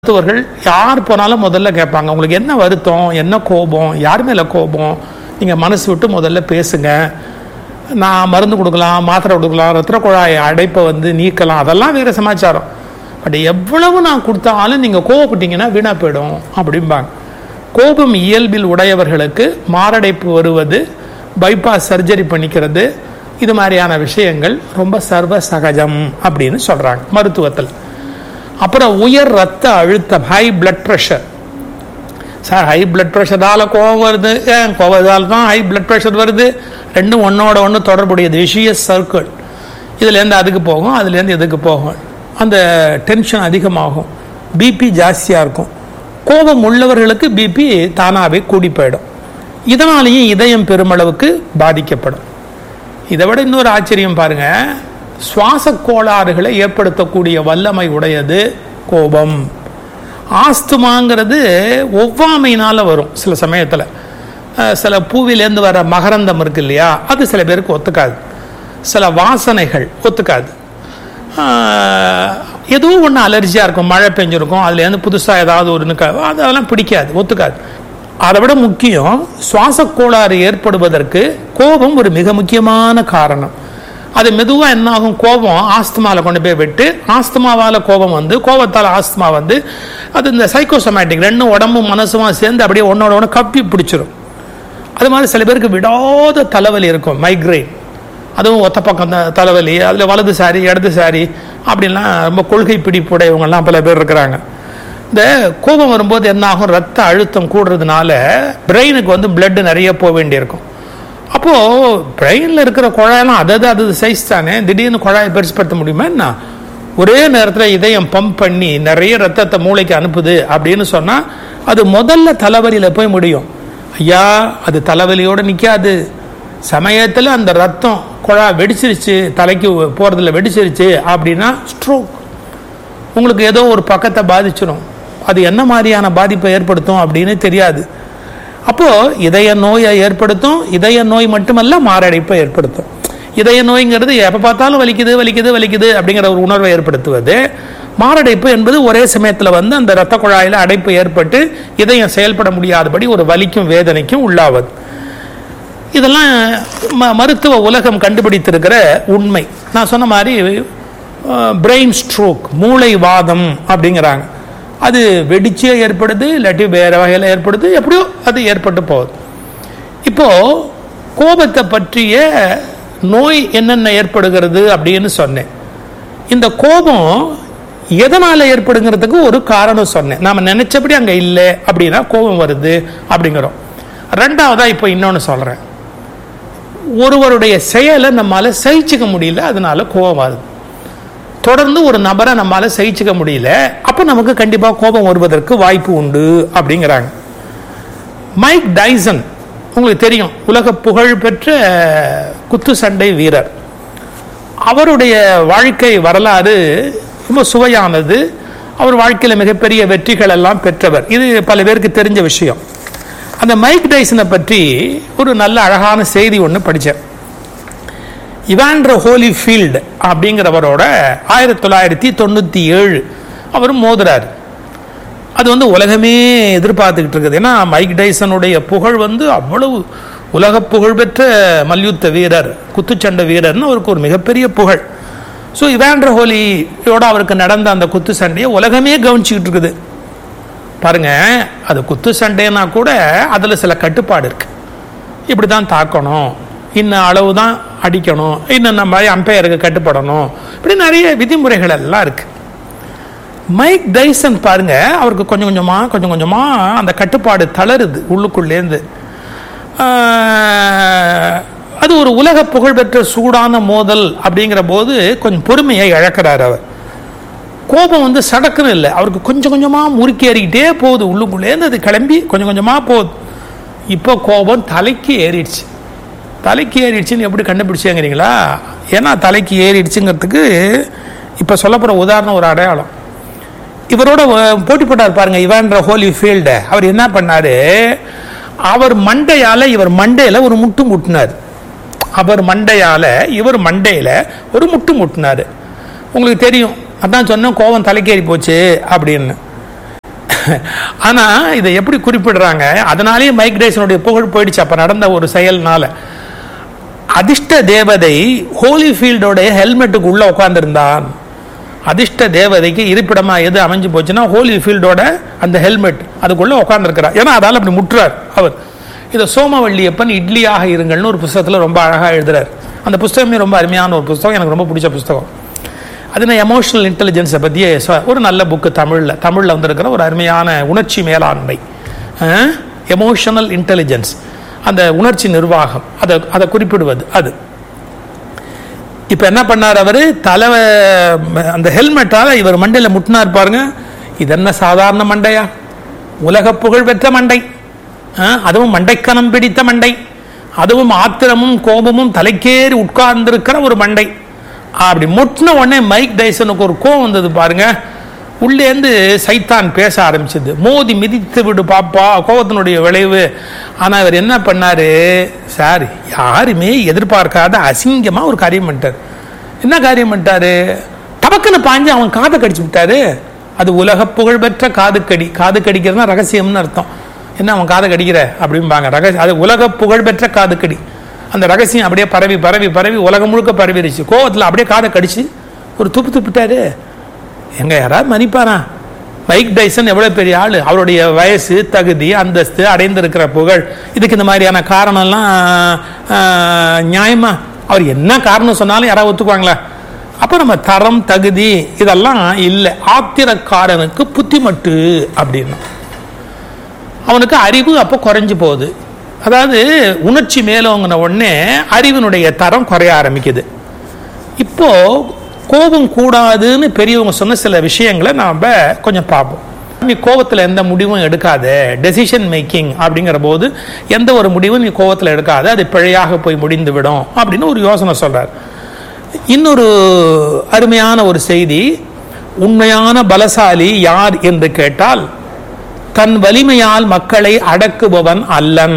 மருத்துவர்கள் யார் போனாலும் முதல்ல கேட்பாங்க உங்களுக்கு என்ன வருத்தம் என்ன கோபம் யார் மேலே கோபம் நீங்கள் மனசு விட்டு முதல்ல பேசுங்க நான் மருந்து கொடுக்கலாம் மாத்திரை கொடுக்கலாம் ரத்த குழாய் அடைப்பை வந்து நீக்கலாம் அதெல்லாம் வேறு சமாச்சாரம் பட் எவ்வளவு நான் கொடுத்தாலும் நீங்கள் கோவப்பட்டீங்கன்னா வீணாக போயிடும் அப்படிம்பாங்க கோபம் இயல்பில் உடையவர்களுக்கு மாரடைப்பு வருவது பைபாஸ் சர்ஜரி பண்ணிக்கிறது இது மாதிரியான விஷயங்கள் ரொம்ப சர்வ சகஜம் அப்படின்னு சொல்கிறாங்க மருத்துவத்தில் அப்புறம் உயர் ரத்த அழுத்தம் high blood pressure sir high blood ப்ரெஷரால் கோவம் வருது ஏன் கோவத்தால் தான் ஹை பிளட் ப்ரெஷர் வருது ரெண்டும் ஒன்றோட ஒன்று தொடர்புடையது விஷியஸ் சர்க்கிள் இதுலேருந்து அதுக்கு போகும் அதுலேருந்து இதுக்கு போகும் அந்த டென்ஷன் அதிகமாகும் பிபி ஜாஸ்தியாக இருக்கும் கோபம் உள்ளவர்களுக்கு பிபி தானாகவே கூடி போயிடும் இதனாலேயும் இதயம் பெருமளவுக்கு பாதிக்கப்படும் இதை விட இன்னொரு ஆச்சரியம் பாருங்க சுவாச கோளாறுகளை ஏற்படுத்தக்கூடிய வல்லமை உடையது கோபம் ஆஸ்துமாங்கிறது ஒவ்வாமையினால வரும் சில சமயத்தில் சில பூவிலேருந்து வர மகரந்தம் இருக்கு இல்லையா அது சில பேருக்கு ஒத்துக்காது சில வாசனைகள் ஒத்துக்காது ஆஹ், ஏதோ ஒன்று அலர்ஜியாக இருக்கும் மழை பெஞ்சிருக்கும் அதுலேருந்து புதுசாக ஏதாவது ஒரு அதெல்லாம் பிடிக்காது ஒத்துக்காது அதை விட முக்கியம் சுவாச கோளாறு ஏற்படுவதற்கு கோபம் ஒரு மிக முக்கியமான காரணம் அது மெதுவாக என்ன ஆகும் கோபம் ஆஸ்துமாவில் கொண்டு போய் விட்டு ஆஸ்துமாவால் கோபம் வந்து கோபத்தால் ஆஸ்துமா வந்து அது இந்த சைக்கோசமேட்டிக் ரெண்டும் உடம்பும் மனசுமா சேர்ந்து அப்படியே ஒன்னோட ஒன்று கப்பி பிடிச்சிரும் அது மாதிரி சில பேருக்கு விடாத தலைவலி இருக்கும் மைக்ரைன் அதுவும் ஒத்த பக்கம் த- தலைவலி அதில் வலது சாரி இடது சாரி அப்படின்லாம் ரொம்ப கொள்கை பிடிப்புடையவங்கெல்லாம் பல பேர் இருக்கிறாங்க இந்த கோபம் வரும்போது என்ன ஆகும் ரத்த அழுத்தம் கூடுறதுனால பிரெயினுக்கு வந்து blood நிறைய போக வேண்டியிருக்கும் அப்போது பிரெயினில் இருக்கிற குழாயெல்லாம் அதது அது சைஸ் தானே திடீர்னு குழாயை பெருசுப்படுத்த முடியுமா என்ன ஒரே நேரத்தில் இதயம் பம்ப் பண்ணி நிறைய ரத்தத்தை மூளைக்கு அனுப்புது அப்படின்னு சொன்னால் அது முதல்ல தலைவலியில் போய் முடியும் ஐயா அது தலைவலியோடு நிற்காது சமயத்தில் அந்த ரத்தம் குழா வெடிச்சிருச்சு தலைக்கு போகிறதுல வெடிச்சிருச்சு அப்படின்னா ஸ்ட்ரோக் உங்களுக்கு ஏதோ ஒரு பக்கத்தை பாதிச்சிடும் அது என்ன மாதிரியான பாதிப்பை ஏற்படுத்தும் அப்படின்னு தெரியாது அப்போ இதய நோயை ஏற்படுத்தும் இதய நோய் மட்டுமல்ல மாரடைப்பை ஏற்படுத்தும் இதய நோய்ங்கிறது எப்போ பார்த்தாலும் வலிக்குது வலிக்குது வலிக்குது அப்படிங்கிற ஒரு உணர்வை ஏற்படுத்துவது மாரடைப்பு என்பது ஒரே சமயத்தில் வந்து அந்த இரத்த குழாயில் அடைப்பு ஏற்பட்டு இதயம் செயல்பட முடியாதபடி ஒரு வலிக்கும் வேதனைக்கும் உள்ளாவது இதெல்லாம் ம- மருத்துவ உலகம் கண்டுபிடித்திருக்கிற உண்மை நான் சொன்ன மாதிரி பிரெயின் ஸ்ட்ரோக் மூளை வாதம் அப்படிங்கிறாங்க அது வெடிச்சே ஏற்படுது இல்லாட்டி வேற வகையில் ஏற்படுது எப்படியோ அது ஏற்பட்டு போகுது இப்போ கோபத்தை பற்றிய நோய் என்னென்ன ஏற்படுகிறது அப்படின்னு சொன்னேன் இந்த கோபம் எதனால ஏற்படுங்கிறதுக்கு ஒரு காரணம் சொன்னேன் நாம நினைச்சபடி அங்க இல்லை அப்படின்னா கோபம் வருது அப்படிங்கிறோம் ரெண்டாவதா இப்போ இன்னொன்று சொல்றேன் ஒருவருடைய செயலை நம்மால சகிச்சுக்க முடியல அதனால கோபம் வருது தொடர்ந்து ஒரு நபரை நம்மால சகிச்சுக்க முடியல அப்போ நமக்கு கண்டிப்பா கோபம் வருவதற்கு வாய்ப்பு உண்டு அப்படிங்கிறாங்க மைக் டைசன் உங்களுக்கு தெரியும் உலக புகழ்பெற்ற குத்து சண்டை வீரர் அவருடைய வாழ்க்கை வரலாறு ரொம்ப சுவையானது அவர் வாழ்க்கையில் மிகப்பெரிய வெற்றிகள் எல்லாம் பெற்றவர் இது பல பேருக்கு தெரிஞ்ச விஷயம் அந்த மைக் டைசனை பற்றி ஒரு நல்ல அழகான செய்தி ஒன்று படித்தேன் இவாண்ட்ர ஹோலி ஃபீல்டு அப்படிங்கிறவரோட ஆயிரத்தி தொள்ளாயிரத்தி தொண்ணூற்றி ஏழு அவர் மோதுறாரு அது வந்து உலகமே எதிர்பார்த்துக்கிட்டு இருக்குது ஏன்னா மைக் டைசனுடைய புகழ் வந்து அவ்வளவு உலக புகழ்பெற்ற மல்யுத்த வீரர் குத்துச்சண்டை வீரர்னு அவருக்கு ஒரு மிகப்பெரிய புகழ் ஸோ இவாண்ட்ர ஹோலியோட அவருக்கு நடந்த அந்த குத்து சண்டையை உலகமே கவனிச்சுக்கிட்டு இருக்குது பாருங்க அது குத்து சண்டைனா கூட அதில் சில கட்டுப்பாடு இருக்கு இப்படி தான் தாக்கணும் இன்ன அளவு தான் அடிக்கணும் இன்னும் நம்ம அம்பையருக்கு கட்டுப்படணும் இப்படி நிறைய விதிமுறைகள் எல்லாம் இருக்கு மைக் டைசன் பாருங்க அவருக்கு கொஞ்சம் கொஞ்சமா கொஞ்சம் கொஞ்சமா அந்த கட்டுப்பாடு தளருது உள்ளுக்குள்ளேருந்து ஆஹ், அது ஒரு உலக புகழ்பெற்ற சூடான மோதல் அப்படிங்கிற போது கொஞ்சம் பொறுமையை இழக்கிறார் அவர் கோபம் வந்து சடக்குன்னு இல்லை அவருக்கு கொஞ்சம் கொஞ்சமா முறுக்கி ஏறிக்கிட்டே போகுது உள்ளுக்குள்ளேருந்து அது கிளம்பி கொஞ்சம் கொஞ்சமா போகுது இப்போ கோபம் தலைக்கு ஏறிடுச்சு தலைக்கு ஏறிடுச்சுன்னு எப்படி கண்டுபிடிச்சேங்கிறீங்களா ஏன்னா தலைக்கு ஏறிடுச்சுங்கிறதுக்கு இப்போ சொல்லப்படுற உதாரணம் ஒரு அடையாளம் இவரோட அஹ், போட்டி போட்டார் பாருங்க இவான்ற ஹோலி ஃபீல்டு அவர் என்ன பண்ணாரு அவர் மண்டையால இவர் மண்டையில ஒரு முட்டு முட்டினார் அவர் மண்டையால இவர் மண்டையில ஒரு முட்டு முட்டினாரு உங்களுக்கு தெரியும் அதான் சொன்னேன் கோவம் தலைக்கேறி போச்சு அப்படின்னு ஆனா இதை எப்படி குறிப்பிடுறாங்க அதனாலேயே மைக் டைசனுடைய புகழ் போயிடுச்சு அப்ப நடந்த ஒரு செயல்னால அதிர்ஷ்ட தேவதை ஹோலி ஃபீல்டோடைய ஹெல்மெட்டுக்கு உள்ள உட்கார்ந்திருந்தான் அதிர்ஷ்ட தேவதைக்கு இருப்பிடமா எது அமைஞ்சு போச்சுன்னா ஹோலி ஃபீல்டோட அந்த ஹெல்மெட் அதுக்குள்ள உட்கார்ந்துருக்கிறார் ஏன்னா அதால அப்படி முட்டுறார் அவர் இதை சோமவள்ளியப்பன் இட்லியாக இருங்கள்னு ஒரு புஸ்தகத்தில் ரொம்ப அழகாக எழுதுறார் அந்த புஸ்தகமே ரொம்ப அருமையான ஒரு புஸ்தகம் எனக்கு ரொம்ப பிடிச்ச புஸ்தகம் அது நான் எமோஷனல் இன்டெலிஜென்ஸை பற்றியே சொ- ஒரு நல்ல புக்கு தமிழில் தமிழில் வந்திருக்கிற ஒரு அருமையான உணர்ச்சி மேலாண்மை எமோஷனல் இன்டெலிஜென்ஸ் அந்த உணர்ச்சி நிர்வாகம் அதை அதை குறிப்பிடுவது அது இப்போ என்ன பண்ணார் அவர் தலை அந்த ஹெல்மெட்டால் இவர் மண்டையில் முட்டினார் பாருங்க இது என்ன சாதாரண மண்டையா உலக புகழ் பெற்ற மண்டை ஆ, அதுவும் மண்டைக்கணம் பிடித்த மண்டை அதுவும் ஆத்திரமும் கோபமும் தலைக்கேறி உட்கார்ந்திருக்கிற ஒரு மண்டை அப்படி முட்டின உடனே மைக் டைசனுக்கு ஒரு கோவம் வந்தது பாருங்க உள்ளேந்து சைத்தான் பேச ஆரம்பிச்சது மோதி மிதித்து விடு பாப்பா கோபத்தினுடைய விளைவு ஆனா இவர் என்ன பண்ணாரு சார் யாருமே எதிர்பார்க்காத அசிங்கமா ஒரு காரியம் பண்ணிட்டார் என்ன காரியம் பண்ணிட்டாரு டபக்குன்னு பாஞ்சு அவன் காதை கடிச்சு விட்டாரு அது உலக புகழ்பெற்ற காது கடி காது கடிக்கிறதுனா ரகசியம்னு அர்த்தம் என்ன அவன் காதை கடிக்கிற அப்படிம்பாங்க ரகசியம் அது உலக புகழ்பெற்ற காது கடி அந்த ரகசியம் அப்படியே பரவி பரவி பரவி உலகம் முழுக்க பரவிடுச்சு கோவத்தில் அப்படியே காதை கடிச்சு ஒரு துப்பு துப்பிட்டாரு எங்க யாராவது மன்னிப்பாரா மைக் டைசன் எவ்வளவு பெரிய ஆளு அவருடைய வயசு தகுதி அந்தஸ்து அடைந்திருக்கிற புகழ் இதுக்கு இந்த மாதிரியான காரணம்லாம் ஆஹ், நியாயமா அவர் என்ன காரணம் சொன்னாலும் யாராவது ஒத்துக்குவாங்களா அப்ப நம்ம தரம் தகுதி இதெல்லாம் இல்லை ஆத்திரக்காரனுக்கு புத்திமட்டு அப்படின்னா அவனுக்கு அறிவு அப்போ குறைஞ்சு போகுது அதாவது உணர்ச்சி மேலோங்கின உடனே அறிவினுடைய தரம் குறைய ஆரம்பிக்குது இப்போ கோபம் கூடாதுன்னு பெரியவங்க சொன்ன சில விஷயங்களை நாம் கொஞ்சம் பார்ப்போம் நீ கோபத்தில் எந்த முடிவும் எடுக்காத டெசிஷன் மேக்கிங் அப்படிங்கிற போது எந்த ஒரு முடிவும் நீ கோபத்தில் எடுக்காத அது பிழையாக போய் முடிந்து விடும் அப்படின்னு ஒரு யோசனை சொல்றார் இன்னொரு அருமையான ஒரு செய்தி உண்மையான பலசாலி யார் என்று கேட்டால் தன் வலிமையால் மக்களை அடக்குபவன் அல்லன்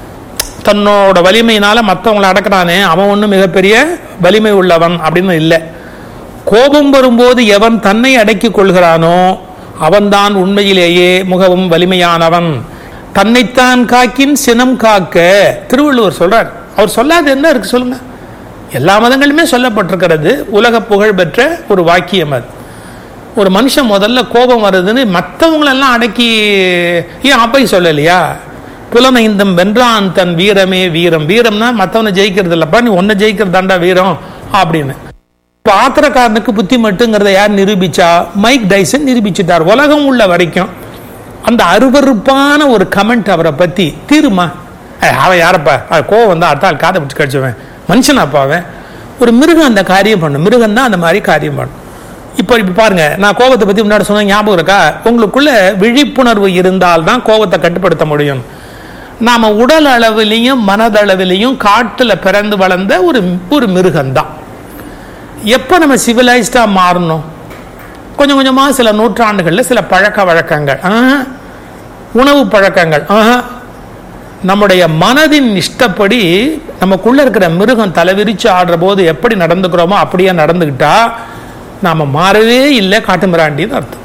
தன்னோட வலிமையினால மற்றவங்களை அடக்குறானே அவன் ஒன்றும் மிகப்பெரிய வலிமை உள்ளவன் அப்படின்னு இல்லை கோபம் வரும்போது எவன் தன்னை அடக்கிக் கொள்கிறானோ அவன்தான் உண்மையிலேயே மிகவும் வலிமையானவன் தன்னைத்தான் காக்கின் சினம் காக்க திருவள்ளுவர் சொல்றார் அவர் சொல்லாத என்ன இருக்கு சொல்லுங்க எல்லா மதங்களுமே சொல்லப்பட்டிருக்கிறது உலக புகழ் பெற்ற ஒரு வாக்கியம் அது ஒரு மனுஷன் முதல்ல கோபம் வருதுன்னு மற்றவங்களெல்லாம் அடக்கி ஏன் அப்பை சொல்லலையா புலனைந்தம் வென்றான் தன் வீரமே வீரம் வீரம்னா மற்றவனை ஜெயிக்கிறது இல்லப்பா நீ ஒன்னை ஜெயிக்கிறதாண்டா வீரம் அப்படின்னு இப்போ ஆத்திரக்காரனுக்கு புத்தி மட்டுங்கிறத யார் நிரூபிச்சா மைக் டைசன் நிரூபிச்சிட்டார் உலகம் உள்ள வரைக்கும் அந்த அருவருப்பான ஒரு கமெண்ட் அவரை பத்தி தீருமா ஏய், அவன் யாரப்பா அவன் கோவம் வந்தா அடுத்த ஆள் காதை பிடிச்சி கடிச்சுவேன் மனுஷனாப்பா அவன் ஒரு மிருகம் அந்த காரியம் பண்ணும் மிருகம் தான் அந்த மாதிரி காரியம் பண்ணும் இப்போ இப்போ பாருங்க நான் கோபத்தை பத்தி முன்னாடி சொன்ன ஞாபகம் இருக்கா உங்களுக்குள்ள விழிப்புணர்வு இருந்தால் தான் கோபத்தை கட்டுப்படுத்த முடியும் நாம உடல் அளவிலையும் மனதளவிலையும் காட்டுல பிறந்து வளர்ந்த ஒரு ஒரு மிருகம்தான் எப்போ நம்ம சிவிலைஸ்டா மாறணும் கொஞ்சம் கொஞ்சமா சில நூற்றாண்டுகள்ல சில பழக்க வழக்கங்கள் ஆஹா. உணவு பழக்கங்கள் ஆஹா. நம்முடைய மனதின் இஷ்டப்படி நமக்குள்ள இருக்கிற மிருகம் தலைவிரிச்சு ஆடுற போது எப்படி நடந்துக்கிறோமோ அப்படியே நடந்துக்கிட்டா நாம மாறவே இல்லை காட்டுமிராண்டின்னு அர்த்தம்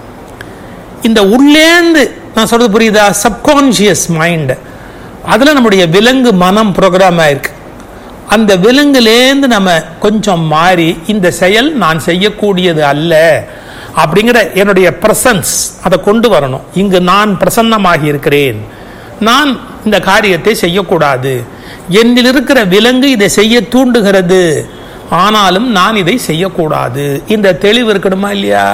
இந்த உள்ளேந்து நான் சொல்றது புரியுதா சப்கான்ஷியஸ் மைண்ட் அதுல நம்முடைய விலங்கு மனம் ப்ரோக்ராம் ஆயிருக்கு அந்த விலங்குலேருந்து நம்ம கொஞ்சம் மாறி இந்த செயல் நான் செய்யக்கூடியது அல்ல அப்படிங்கிற என்னுடைய பிரசன்ஸ் அதை கொண்டு வரணும் இங்கு நான் பிரசன்னமாகி இருக்கிறேன் நான் இந்த காரியத்தை செய்யக்கூடாது என்னில் இருக்கிற விலங்கு இதை செய்ய தூண்டுகிறது ஆனாலும் நான் இதை செய்யக்கூடாது இந்த தெளிவு இருக்கணுமா இல்லையா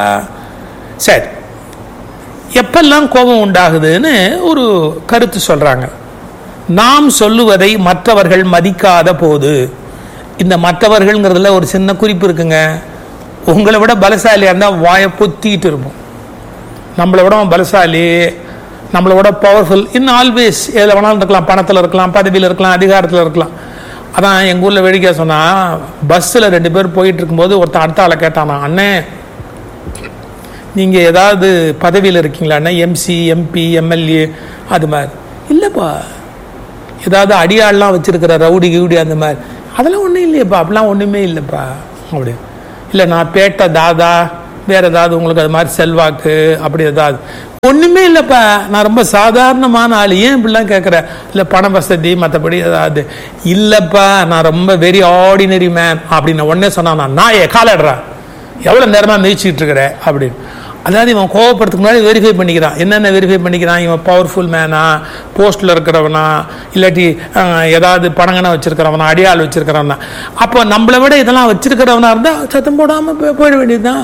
சரி எப்பெல்லாம் கோபம் உண்டாகுதுன்னு ஒரு கருத்து சொல்றாங்க நாம் சொல்லுவதை மற்றவர்கள் மதிக்காத போது இந்த மற்றவர்கள்ங்கிறதுல ஒரு சின்ன குறிப்பு இருக்குங்க உங்களை விட பலசாலியாக இருந்தால் வாயை பொத்திட்டு இருப்போம் நம்மளை விட அவன் பலசாலி நம்மளை விட பவர்ஃபுல் இன்னும் ஆல்வேஸ் எதில் வேணாலும் இருக்கலாம் பணத்தில் இருக்கலாம் பதவியில் இருக்கலாம் அதிகாரத்தில் இருக்கலாம் அதான் எங்கள் ஊரில் வேடிக்கை சொன்னால் பஸ்ஸில் ரெண்டு பேர் போயிட்டு இருக்கும்போது ஒருத்தன் அடுத்த ஆளை கேட்டானா அண்ணே நீங்கள் ஏதாவது பதவியில் இருக்கீங்களாண்ணே எம்சி எம்பி எம்எல்ஏ அது மாதிரி இல்லைப்பா ஏதாவது அடியாள்லாம் வச்சிருக்கிற ரவுடி கிவுடி அந்த மாதிரி அதெல்லாம் ஒன்றும் இல்லையப்பா அப்படிலாம் ஒன்றுமே இல்லைப்பா அப்படி இல்லை நான் பேட்ட தாதா வேற ஏதாவது உங்களுக்கு அது மாதிரி செல்வாக்கு அப்படி ஏதாவது ஒண்ணுமே இல்லப்பா நான் ரொம்ப சாதாரணமான ஆள் ஏன் இப்படிலாம் கேட்குறேன் இல்லை பண வசதி மற்றபடி ஏதாவது இல்லப்பா நான் ரொம்ப வெரி ஆர்டினரி மேன் அப்படின்னு உடனே சொன்னான் நான் நாயே காலடுறேன் எவ்வளோ நேரமா மிதிச்சுக்கிட்டு இருக்கிற அப்படின்னு அதாவது இவன் கோவப்படுறதுக்கு முன்னாடி வெரிஃபை பண்ணிக்கிறான் என்னென்ன வெரிஃபை பண்ணிக்கிறான் இவன் பவர்ஃபுல் மேனா போஸ்ட்டில் இருக்கிறவனா இல்லாட்டி அஹ், ஏதாவது பணங்கனை வச்சிருக்கிறவனா அடியாள் வச்சிருக்கிறவனா அப்போ நம்மளை விட இதெல்லாம் வச்சிருக்கிறவனா இருந்தால் சத்தம் போடாமல் போயிட வேண்டியதுதான்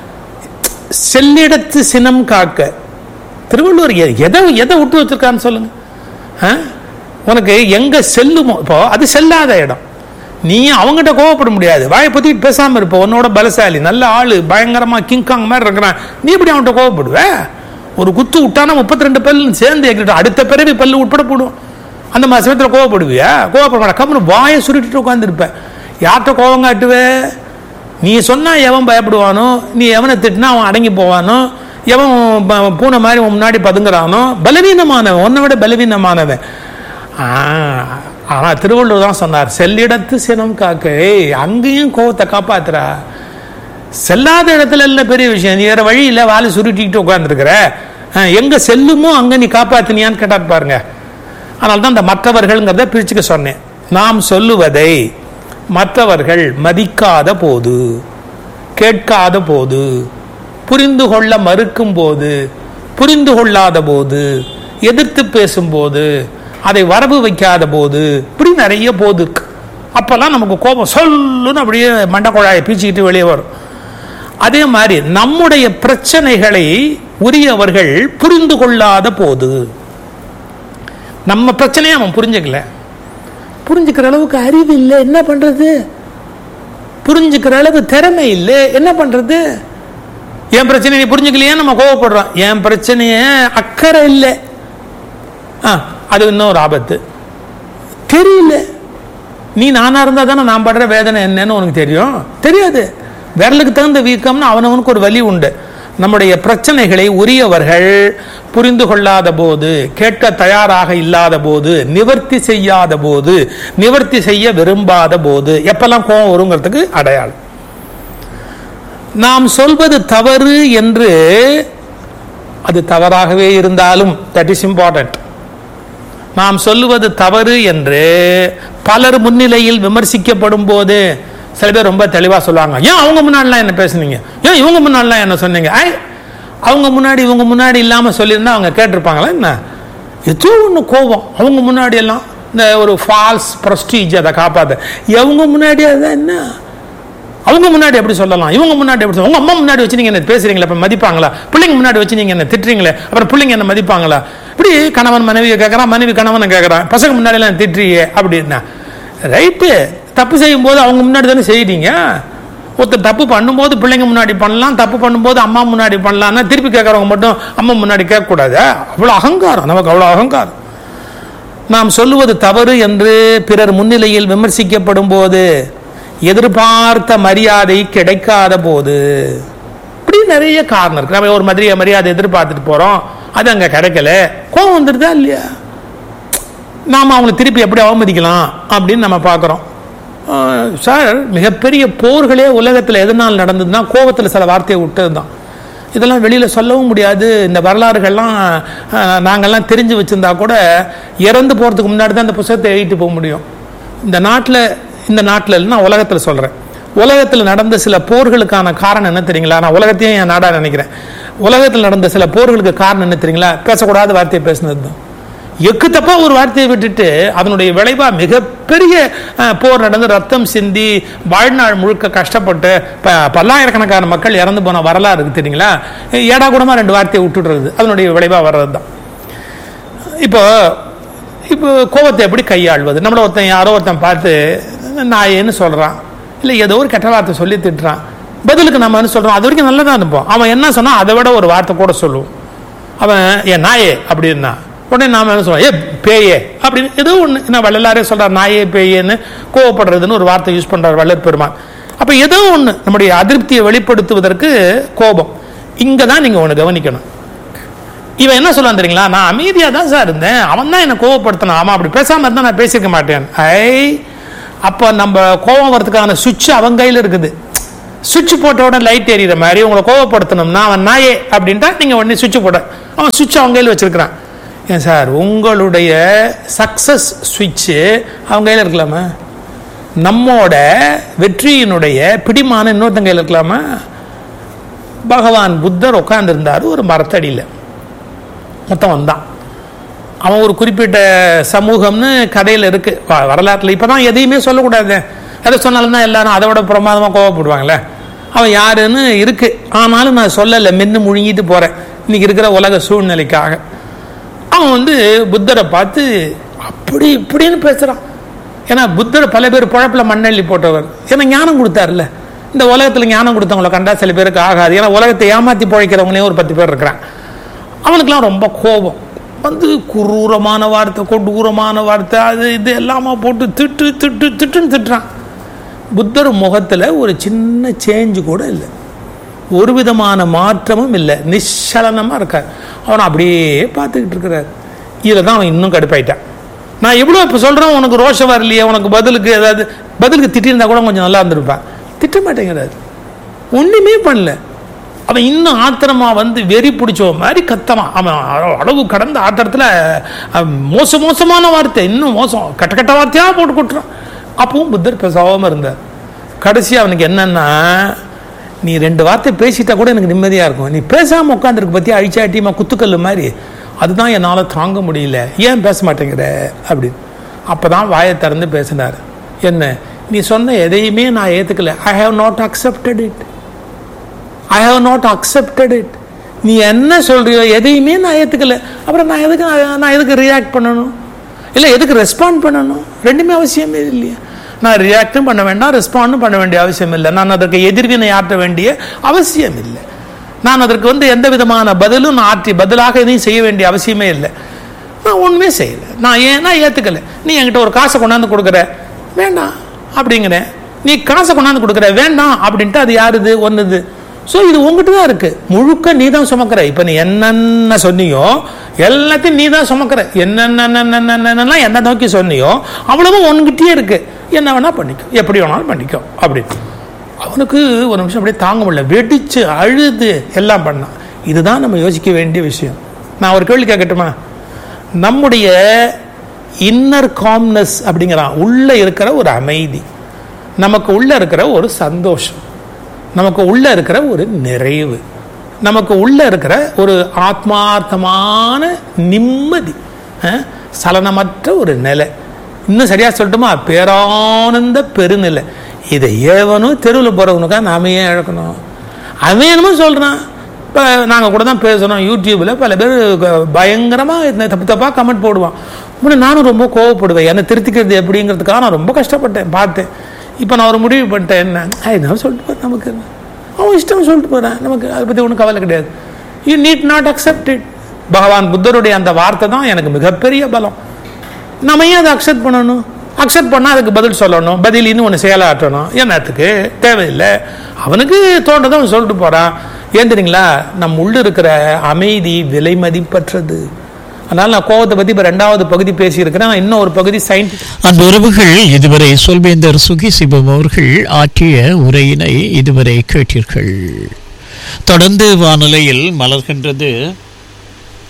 செல்லிடத்து சினம் காக்க திருவள்ளுவர் எ- எதை எதை விட்டு வச்சிருக்கான்னு சொல்லுங்க ஆ? உனக்கு எங்க செல்லுமோ இப்போ அது செல்லாத இடம் நீ அவங்ககிட்ட கோவப்பட முடியாது வாயை பத்திட்டு பேசாம இருப்ப உன்னோட பலசாலி நல்ல ஆளு பயங்கரமா கிங்காங் மாதிரி இருக்கிறான் நீ எப்படி அவன்கிட்ட கோவப்படுவ ஒரு குத்து விட்டானா முப்பத்தி ரெண்டு பல்லு சேர்ந்து எங்கிட்ட அடுத்த பிறவி பல்லு உட்பட போடும் அந்த மாதிரி சமயத்தில் கோவப்படுவியா கோவப்பட மாட்டா கம்முனு வாயை சுருட்டிட்டு உட்காந்துருப்பேன் யார்கிட்ட கோவம் காட்டுவே நீ சொன்னா எவன் பயப்படுவானோ நீ எவனை திட்டினா அவன் அடங்கி போவானோ எவன் ப- பூனை மாதிரி உன் முன்னாடி பதுங்குறானோ பலவீனமானவன் உன்னை விட பலவீனமானவன் ஆ, ஆனா திருவள்ளுவர் தான் சொன்னார் செல்லிடத்து சினம் காக்க ஏய் அங்கேயும் கோவத்தை காப்பாத்துறா செல்லாத இடத்துல இல்ல பெரிய விஷயம் நீ வேற வழி இல்ல வாழை சுருட்டிக்கிட்டு உட்காந்துருக்கிற எங்க செல்லுமோ அங்க நீ காப்பாத்தினியான்னு கேட்டார் பாருங்க அதனால தான் இந்த மற்றவர்கள்ங்கிறத பிரிச்சுக்க சொன்னேன் நாம் சொல்லுவதை மற்றவர்கள் மதிக்காத போது கேட்காத போது புரிந்து கொள்ள மறுக்கும் போது புரிந்து கொள்ளாத போது எதிர்த்து பேசும்போது அதை வரவு வைக்காத போது இப்படி நிறைய போது இருக்கு அப்பெல்லாம் நமக்கு கோபம் சொல்லுன்னு அப்படியே மண்டக்குழாயை பீச்சிக்கிட்டு வெளியே வரும் அதே மாதிரி நம்முடைய பிரச்சனைகளை உரியவர்கள் புரிந்து கொள்ளாத போது நம்ம பிரச்சனையை அவன் புரிஞ்சுக்கல புரிஞ்சுக்கிற அளவுக்கு அறிவு இல்லை என்ன பண்றது புரிஞ்சுக்கிற அளவு திறமை இல்லை என்ன பண்றது என் பிரச்சனையை நீ புரிஞ்சுக்கலையே நம்ம கோவப்படுறோம் என் பிரச்சனைய அக்கறை இல்லை ஆ அது இன்னொரு ஆபத்து தெரியல நீ நானா இருந்தா தானே நான் படுற வேதனை என்னன்னு உனக்கு தெரியும் தெரியாது விரலுக்கு தகுந்த வீக்கம்னு அவனவனுக்கு ஒரு வலி உண்டு நம்முடைய பிரச்சனைகளை உரியவர்கள் புரிந்து கொள்ளாத போது கேட்க தயாராக இல்லாத போது நிவர்த்தி செய்யாத போது நிவர்த்தி செய்ய விரும்பாத போது எப்பெல்லாம் கோபம் வருங்கிறதுக்கு அடையாளம் நாம் சொல்வது தவறு என்று அது தவறாகவே இருந்தாலும் தட் இஸ் இம்பார்ட்டன்ட் நாம் சொல்லுவது தவறு என்று பலர் முன்னிலையில் விமர்சிக்கப்படும் போது சில பேர் ரொம்ப தெளிவா சொல்லுவாங்க ஏன் அவங்க முன்னாடிலாம் என்ன பேசுனீங்க ஏன் இவங்க முன்னாடிலாம் என்ன சொன்னீங்க ஐ அவங்க முன்னாடி இவங்க முன்னாடி இல்லாம சொல்லியிருந்தா அவங்க கேட்டிருப்பாங்களா என்ன ஏதோ ஒன்று கோபம் அவங்க முன்னாடி எல்லாம் இந்த ஒரு ஃபால்ஸ் ப்ரஸ்டீஜ் அதை காப்பாத்த இவங்க முன்னாடி அதான் என்ன அவங்க முன்னாடி எப்படி சொல்லலாம் இவங்க முன்னாடி எப்படி சொல்லலாம் உங்க அம்மா முன்னாடி வச்சு நீங்க என்ன பேசுறீங்களா அப்ப மதிப்பாங்களா பிள்ளைங்க முன்னாடி வச்சு நீங்க என்ன திட்டுறீங்களே அப்புறம் பிள்ளைங்க என்ன மதிப்பாங்களா இப்படி கணவன் மனைவியை கேட்கறான் மனைவி கணவனை கேட்கறான் பசங்க முன்னாடி எல்லாம் திட்டுறியே அப்படின்னா ரைட்டு தப்பு செய்யும் போது அவங்க முன்னாடி தானே செய்றீங்க ஒருத்தர் தப்பு பண்ணும்போது பிள்ளைங்க முன்னாடி பண்ணலாம் தப்பு பண்ணும்போது அம்மா முன்னாடி பண்ணலாம்னா திருப்பி கேட்கறவங்க மட்டும் அம்மா முன்னாடி கேட்கக்கூடாது அவ்வளோ அகங்காரம் நமக்கு அவ்வளோ அகங்காரம் நாம் சொல்லுவது தவறு என்று பிறர் முன்னிலையில் விமர்சிக்கப்படும் போது எதிர்பார்த்த மரியாதை கிடைக்காத போது இப்படி நிறைய காரணம் இருக்கு நம்ம ஒரு மதிய மரியாதை எதிர்பார்த்துட்டு போறோம் அது அங்க கிடைக்கல கோவம் வந்துருதா இல்லையா நாம அவங்களை திருப்பி எப்படி அவமதிக்கலாம் அப்படின்னு நம்ம பார்க்குறோம் சார் மிகப்பெரிய போர்களே உலகத்தில் எதனால் நடந்ததுன்னா கோபத்தில் சில வார்த்தையை விட்டது தான் இதெல்லாம் வெளியில் சொல்லவும் முடியாது இந்த வரலாறுகள்லாம் அஹ், நாங்கெல்லாம் தெரிஞ்சு வச்சிருந்தா கூட இறந்து போகிறதுக்கு முன்னாடி தான் இந்த புத்தகத்தை எழுதிட்டு போக முடியும் இந்த நாட்டில் இந்த நாட்டில் இல்லை நான் உலகத்தில் சொல்கிறேன் உலகத்தில் நடந்த சில போர்களுக்கான காரணம் என்ன தெரியுங்களா நான் உலகத்தையும் என் நாடாக நினைக்கிறேன் உலகத்தில் நடந்த சில போர்களுக்கு காரணம் என்ன தெரியுங்களா பேசக்கூடாத வார்த்தையை பேசுனது தான் எக்கு தப்பா ஒரு வார்த்தையை விட்டுட்டு அதனுடைய விளைவா மிகப்பெரிய அஹ், போர் நடந்து ரத்தம் சிந்தி வாழ்நாள் முழுக்க கஷ்டப்பட்டு ப- பல்லாயிரக்கணக்கான மக்கள் இறந்து போன வரலாறு இருக்கு தெரியுங்களா ஏடா கூடமா ரெண்டு வார்த்தையை விட்டுடுறது அதனுடைய விளைவா வர்றது தான் இப்போ இப்போ கோபத்தை எப்படி கையாள்வது நம்மள ஒருத்தன் யாரோ ஒருத்தன் பார்த்து நாயேன்னு சொல்றான் இல்லை ஏதோ ஒரு கெட்ட வார்த்தை சொல்லி திட்டுறான் பதிலுக்கு நம்ம என்ன சொல்றோம் அது வரைக்கும் நல்லதா இருப்போம் அவன் என்ன சொன்னா அதை விட ஒரு வார்த்தை கூட சொல்லுவோம் அவன் ஏன் நாயே அப்படின்னா உடனே நாம என்ன சொல்றோம் ஏ பேயே அப்படின்னு ஏதோ ஒன்று நான் வள்ளலாரே சொல்றார் நாயே பேயேன்னு கோவப்படுறதுன்னு ஒரு வார்த்தை யூஸ் பண்றார் வள்ளல் பெருமான் அப்ப ஏதோ ஒன்று நம்முடைய அதிருப்தியை வெளிப்படுத்துவதற்கு கோபம் இங்க தான் நீங்க ஒன்று கவனிக்கணும் இவன் என்ன சொல்லுவான் தெரியுங்களா நான் அமைதியா தான் சார் இருந்தேன் அவன் தான் என்ன கோவப்படுத்தினான் அவன் அப்படி பேசாம இருந்தா நான் பேசியிருக்க மாட்டேன் ஐ அப்போ நம்ம கோவம் வரதுக்கான சுவிட்ச் அவன் கையில் இருக்குது சுவிட்ச் போட்ட உடனே லைட் எரியிற மாதிரி உங்களை கோவப்படுத்தணும்னா அவன் நாயே அப்படின்ட்டா நீங்க உடனே சுவிட்ச் போட அவன் சுவிட்ச் அவங்க கையில் வச்சிருக்கிறான் ஏன் சார் உங்களுடைய சக்சஸ் சுவிட்சு அவங்க கையில் இருக்கலாமா நம்மோட வெற்றியினுடைய பிடிமான இன்னொருத்தங்க கையில் இருக்கலாமா பகவான் புத்தர் உட்கார்ந்திருந்தாரு ஒரு மரத்தடியில் மொத்தம் வந்தான் அவன் ஒரு குறிப்பிட்ட சமூகம்னு கதையில் இருக்கு வ- வரலாற்றுல இப்பதான் எதையுமே சொல்லக்கூடாது எதை சொன்னாலும் தான் எல்லாரும் அதை விட பிரமாதமாக கோவப்படுவாங்களே அவன் யாருன்னு இருக்கு ஆனாலும் நான் சொல்லலை மென்னு முழுங்கிட்டு போறேன் இன்னைக்கு இருக்கிற உலக சூழ்நிலைக்காக அவன் வந்து புத்தரை பார்த்து அப்படி இப்படின்னு பேசுறான் ஏன்னா புத்தர் பல பேர் குழப்பில் மண்ணள்ளி போட்டவர் ஏன்னா ஞானம் கொடுத்தாருல்ல இந்த உலகத்துல ஞானம் கொடுத்தவங்கள கண்டா சில பேருக்கு ஆகாது ஏன்னா உலகத்தை ஏமாத்தி பிழைக்கிறவங்களே ஒரு பத்து பேர் இருக்கிறான் அவனுக்கெல்லாம் ரொம்ப கோபம் வந்து குரூரமான வார்த்தை கொடூரமான வார்த்தை அது இது எல்லாமா போட்டு திட்டு திட்டு திட்டுன்னு திட்டுறான் புத்தர் முகத்துல ஒரு சின்ன சேஞ்சு கூட இல்லை ஒரு விதமான மாற்றமும் இல்லை நிச்சலனமா இருக்கார் அவன் அப்படியே பார்த்துக்கிட்டு இருக்கிறார் இதில் தான் அவன் இன்னும் கடுப்பாயிட்டான் நான் எவ்வளோ இப்போ சொல்கிறேன் உனக்கு ரோஷம் வரலையே உனக்கு பதிலுக்கு ஏதாவது பதிலுக்கு திட்டியிருந்தா கூட கொஞ்சம் நல்லா இருந்திருப்பான் திட்ட மாட்டேங்கிறாரு ஒன்றுமே பண்ணல அவன் இன்னும் ஆத்திரமா வந்து வெறி பிடிச்ச மாதிரி கத்தமான் அவன் அள- அளவு கடந்த ஆத்திரத்தில் அவன் மோச மோசமான வார்த்தை இன்னும் மோசம் கட்ட கட்ட வார்த்தையாக போட்டு கொட்டுறான் அப்பவும் புத்தர் பேசாமல் இருந்தார் கடைசி அவனுக்கு என்னன்னா நீ ரெண்டு வார்த்தை பேசிட்டா கூட எனக்கு நிம்மதியாக இருக்கும் நீ பேசாமல் உட்காந்துருக்கு பற்றி அழிச்சாட்டியமா குத்துக்கல்லு மாதிரி அதுதான் என்னால் தாங்க முடியல ஏன் பேச மாட்டேங்கிற அப்படின்னு அப்போ தான் வாயை திறந்து பேசினார் என்ன நீ சொன்ன எதையுமே நான் ஏற்றுக்கல I have not accepted it I have not accepted it நீ என்ன சொல்றியோ எதையுமே நான் ஏற்றுக்கல அப்புறம் நான் எதுக்கு நான் எதுக்கு ரியாக்ட் பண்ணணும் இல்லை எதுக்கு ரெஸ்பாண்ட் பண்ணணும் ரெண்டுமே அவசியமே இல்லையா நான் ரியாக்டும் பண்ண வேண்டாம் ரெஸ்பாண்டும் பண்ண வேண்டிய அவசியம் இல்லை நான் அதற்கு எதிர்வினை ஆற்ற வேண்டிய அவசியம் இல்லை நான் அதற்கு வந்து எந்த விதமான பதிலும் நான் ஆற்றி பதிலாக எதையும் செய்ய வேண்டிய அவசியமே இல்லை நான் ஒன்றுமே செய்யலை நான் ஏன் நான் ஏற்றுக்கல நீ என்கிட்ட ஒரு காசை கொண்டாந்து கொடுக்குற வேண்டாம் அப்படிங்கிறேன் நீ காசை கொண்டாந்து கொடுக்குற வேண்டாம் அப்படின்ட்டு அது யாருது ஒன்றுது ஸோ இது உங்ககிட்ட தான் இருக்கு முழுக்க நீ தான் சுமக்கிற இப்போ நீ என்னென்ன சொன்னியோ எல்லாத்தையும் நீ தான் சுமக்கிற என்னென்னலாம் என்ன நோக்கி சொன்னியோ அவ்வளவும் உன்கிட்டயே இருக்கு என்ன வேணா பண்ணிக்கோ எப்படி வேணாலும் பண்ணிக்கோ அப்படின்னு அவனுக்கு ஒரு நிமிஷம் அப்படியே தாங்க முடியல வெடிச்சு அழுது எல்லாம் பண்ணான் இதுதான் நம்ம யோசிக்க வேண்டிய விஷயம் நான் ஒரு கேள்வி கேட்கட்டுமா நம்முடைய இன்னர் காம்னஸ் அப்படிங்கிறான் உள்ள இருக்கிற ஒரு அமைதி நமக்கு உள்ள இருக்கிற ஒரு சந்தோஷம் நமக்கு உள்ள இருக்கிற ஒரு நிறைவு நமக்கு உள்ள இருக்கிற ஒரு ஆத்மார்த்தமான நிம்மதி அஹ், சலனமற்ற ஒரு நிலை இன்னும் சரியா சொல்லட்டுமா பேரானந்த பெருநிலை இதை ஏவனும் தெருவில் போறவனுக்கா நாம ஏன் இழக்கணும் அவன் என்னமோ சொல்றான் இப்போ நாங்கள் கூட தான் பேசுகிறோம் யூடியூப்பில் பல பேர் பயங்கரமாக தப்பு தப்பாக கமெண்ட் போடுவான் முன்ன நானும் ரொம்ப கோவப்படுவேன் என்னை திருத்திக்கிறது எப்படிங்கிறதுக்காக நான் ரொம்ப கஷ்டப்பட்டேன் பார்த்தேன் இப்போ நான் ஒரு முடிவு பண்ணிட்டேன் என்ன என்ன சொல்லிட்டு போகிறேன் நமக்கு என்ன அவன் இஷ்டம் சொல்லிட்டு போகிறேன் நமக்கு அதை பற்றி ஒன்றும் கவலை கிடையாது you need not accept it பகவான் புத்தருடைய அந்த வார்த்தை தான் எனக்கு மிகப்பெரிய பலம் நம்ம ஏன் அதை அக்செப்ட் பண்ணணும் அக்செப்ட் பண்ணால் அதுக்கு பதில் சொல்லணும் பதில் இன்னும் ஒன்று செயலாற்றணும் என்னத்துக்கு தேவையில்லை அவனுக்கு தோன்றதை அவன் சொல்லிட்டு போகிறான் ஏன் தெரியுங்களா நம் உள்ள இருக்கிற அமைதி விலை மதிப்பற்றது அதனால நான் கோவத்தை பற்றி இப்போ ரெண்டாவது பகுதி பேசியிருக்கிறேன் இன்னும் ஒரு பகுதி சயின்டிஃபிக் அந்த உறவுகள் இதுவரை சொல்வேந்தர் சுகி சிவம் அவர்கள் ஆற்றிய உரையினை இதுவரை கேட்டீர்கள் தொடர்ந்து வானிலையில் மலர்கின்றது